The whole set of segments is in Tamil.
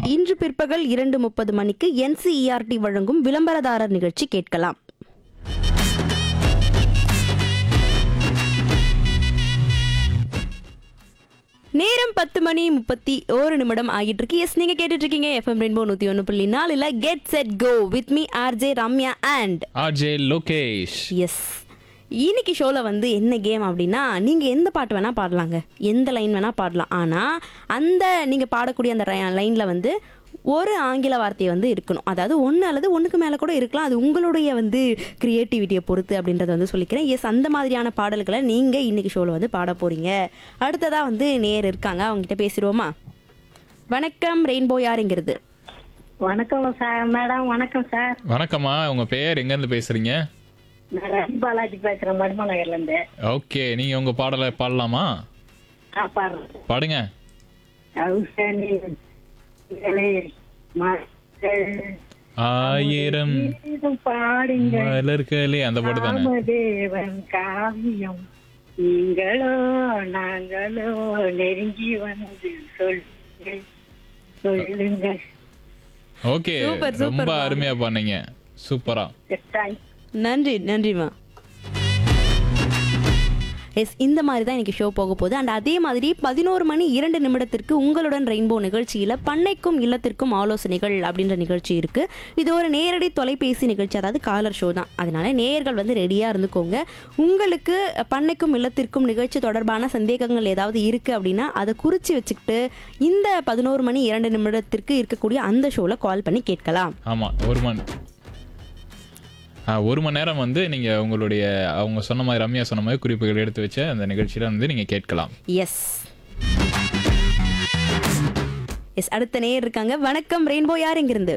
இன்று பிற்பகல் இரண்டு முப்பது மணிக்கு என்சிஇஆர்டி வழங்கும் விளம்பரதாரர் நிகழ்ச்சி கேட்கலாம் நேரம் பத்து மணி முப்பத்தி ஒரு நிமிடம் ஆகிட்டு இருக்கு எஸ் நீங்க கேட்டுட்டு இருக்கீங்க எஃப்எம் ரெயின்போ நூத்தி ஒன்று புள்ளி நாலுல get set go with me RJ Ramya and RJ Lokesh yes இன்னைக்கு ஷோவில் வந்து என்ன கேம் அப்படின்னா நீங்கள் எந்த பாட்டு வேணால் பாடலாங்க எந்த லைன் வேணால் பாடலாம் ஆனால் அந்த நீங்கள் பாடக்கூடிய அந்த லைனில் வந்து ஒரு ஆங்கில வார்த்தை வந்து இருக்கணும் அதாவது ஒன்று அல்லது ஒன்றுக்கு மேலே கூட இருக்கலாம் அது உங்களுடைய வந்து க்ரியேட்டிவிட்டியை பொறுத்து அப்படின்றத வந்து சொல்லிக்கிறேன் எஸ் அந்த மாதிரியான பாடல்களை நீங்கள் இன்னைக்கு ஷோவில் வந்து பாட போகிறீங்க அடுத்ததாக வந்து நேர் இருக்காங்க அவங்ககிட்ட பேசிடுவோமா வணக்கம் ரெயின்போ யாருங்கிறது வணக்கம் சார் மேடம் வணக்கம் சார் வணக்கம்மா உங்க பெயர் எங்க இருந்து பேசுறீங்க நான் ரவி பாலாஜி பேசுறேன் மடுமா நகர்ல இருந்து ஓகே நீங்க உங்க பாடலை பாடலாமா ஆ, பாருங்க பாடுங்க அவுசனின் இலை மக்கள் ஆயிரம் கீதம் பாடுங்க மலர்களே அந்த பாட்டு தானே ராமதேவன் காவியம் நீங்களோ நாங்களோ நெருங்கி வந்து சொல்லுங்க சொல்லுங்க ஓகே Super, super, ரொம்ப மா. அருமையா பண்ணீங்க சூப்பரா தேங்க்ஸ் நன்றி நன்றிம்மா எஸ் இந்த மாதிரி தான் இன்னைக்கு ஷோ போக போகுது அண்ட் அதே மாதிரி பதினோரு மணி இரண்டு நிமிடத்திற்கு உங்களுடன் ரெயின்போ நிகழ்ச்சியில் பண்ணைக்கும் இல்லத்திற்கும் ஆலோசனைகள் அப்படின்ற நிகழ்ச்சி இருக்கு இது ஒரு நேரடி தொலைபேசி நிகழ்ச்சி அதாவது காலர் ஷோ தான் அதனால நேயர்கள் வந்து ரெடியாக இருந்துக்கோங்க உங்களுக்கு பண்ணைக்கும் இல்லத்திற்கும் நிகழ்ச்சி தொடர்பான சந்தேகங்கள் ஏதாவது இருக்கு அப்படின்னா அதை குறித்து வச்சுக்கிட்டு இந்த பதினோரு மணி இரண்டு நிமிடத்திற்கு இருக்கக்கூடிய அந்த ஷோவில் கால் பண்ணி கேட்கலாம் ஆமா ஒரு மணி ஆ, ஒரு மணி நேரம் வந்து நீங்க உங்களுடைய அவங்க சொன்ன மாதிரி ரம்யா சொன்ன மாதிரி குறிப்புகள் எடுத்து வச்ச அந்த நிகழ்ச்சியில வந்து நீங்க கேட்கலாம் எஸ் எஸ் அடுத்த நேயர் இருக்காங்க வணக்கம் ரெயின்போ யார் இங்கிருந்து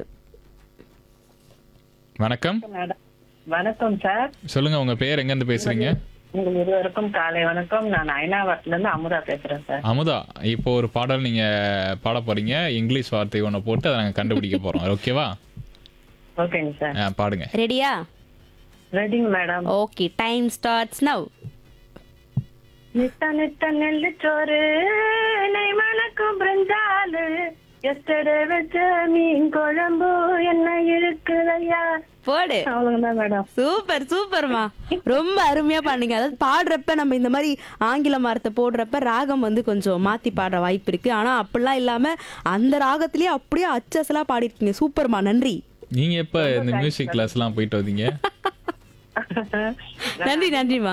வணக்கம் மேடம் வணக்கம் சார் சொல்லுங்க உங்க பெயர் எங்க இருந்து பேசுறீங்க உங்கள் இருவருக்கும் காலை வணக்கம் நான் அயனாவரத்துல இருந்து அமுதா பேசுறேன் சார் அமுதா இப்போ ஒரு பாடல் நீங்க பாட போறீங்க இங்கிலீஷ் வார்த்தை ஒண்ணு போட்டு அதை நாங்க கண்டுபிடிக்க போறோம் ஓகேவா ஓகேங்க சார் ஆ, பாடுங்க ரெடியா ரெடிங்க madam okay time starts now நித்த நித்த நெல்லு சோறு நெய் மணக்கும் பிரிஞ்சாலு எஸ்டர்டே வச்ச மீன் குழம்பு என்ன இருக்குதையா போடு அவ்வளவுதான் மேடம் சூப்பர் சூப்பர்மா ரொம்ப அருமையா பண்ணீங்க அதாவது பாடுறப்ப நம்ம இந்த மாதிரி ஆங்கில வார்த்தை போடுறப்ப ராகம் வந்து கொஞ்சம் மாத்தி பாடுற வாய்ப்பு இருக்கு ஆனா அப்படிலாம் இல்லாம அந்த ராகத்திலேயே அப்படியே அச்சசலா பாடிருக்கீங்க சூப்பர்மா நன்றி நீங்க எப்ப இந்த மியூசிக் கிளாஸ் எல்லாம் போயிட்டு வந்தீங்க நன்றி நன்றிமா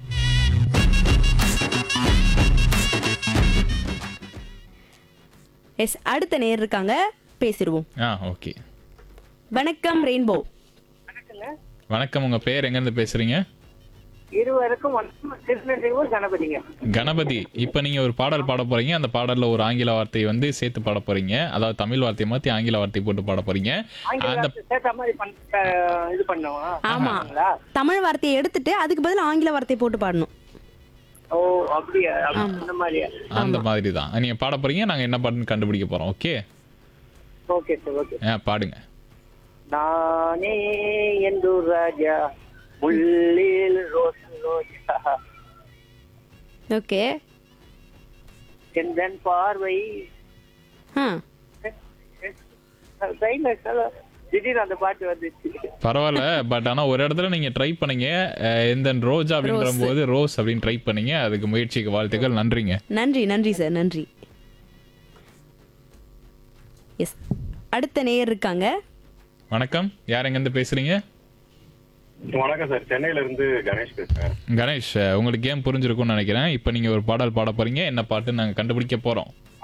எஸ் அடுத்த நேர் இருக்காங்க பேசிடுவோம் ஆ ஓகே வணக்கம் ரெயின்போ வணக்கம் உங்க பெயர் எங்க இருந்து பேசுறீங்க இருவருக்கும் திருநெல்வேலூர் கணபதிங்க கணபதி இப்போ நீங்க ஒரு பாடல் பாட போறீங்க அந்த பாடல்ல ஒரு ஆங்கில வார்த்தை வந்து சேர்த்து பாட போறீங்க அதாவது தமிழ் வார்த்தையை மாத்தி ஆங்கில வார்த்தை போட்டு பாட போறீங்க அந்த சேர்த்த மாதிரி பண்ண இது பண்ணுவோம் ஆமா தமிழ் வார்த்தையை எடுத்துட்டு அதுக்கு பதிலா ஆங்கில வார்த்தை போட்டு பாடணும் ஓ அப்படியா அந்த மாதிரியா அந்த மாதிரி தான் நீங்க பாட போறீங்க நாங்க என்ன பாட்டுன்னு கண்டுபிடிக்க போறோம் ஓகே ஓகே சார் ஓகே ஆ பாடுங்க நானே எந்தூர் ராஜா முள்ளில் ரோஸ் ரோஜா ஓகே எந்தன் பார்வை ஆ ட்ரெயின்ல திடீர்னு அந்த பாட்டு வந்துச்சு பரவாயில்ல பட் ஆனா ஒரு இடத்துல நீங்க ட்ரை பண்ணீங்க அஹ், எந்த ரோஜா அப்படின்ற போது ரோஸ் அப்படின்னு ட்ரை பண்ணீங்க அதுக்கு முயற்சிக்கு வாழ்த்துக்கள் நன்றிங்க நன்றி நன்றி சார் நன்றி எஸ் அடுத்த நேயர் இருக்காங்க வணக்கம் யார் எங்க இருந்து பேசுறீங்க வணக்கம் சார் சென்னையில இருந்து கணேஷ் பேசுறேன் கணேஷ் அஹ், உங்களுக்கு கேம் புரிஞ்சிருக்கும்னு நினைக்கிறேன் இப்போ நீங்க ஒரு பாடல் பாட போறீங்க என்ன பாட்டு நாங்க கண்டுபிடிக்க போறோம்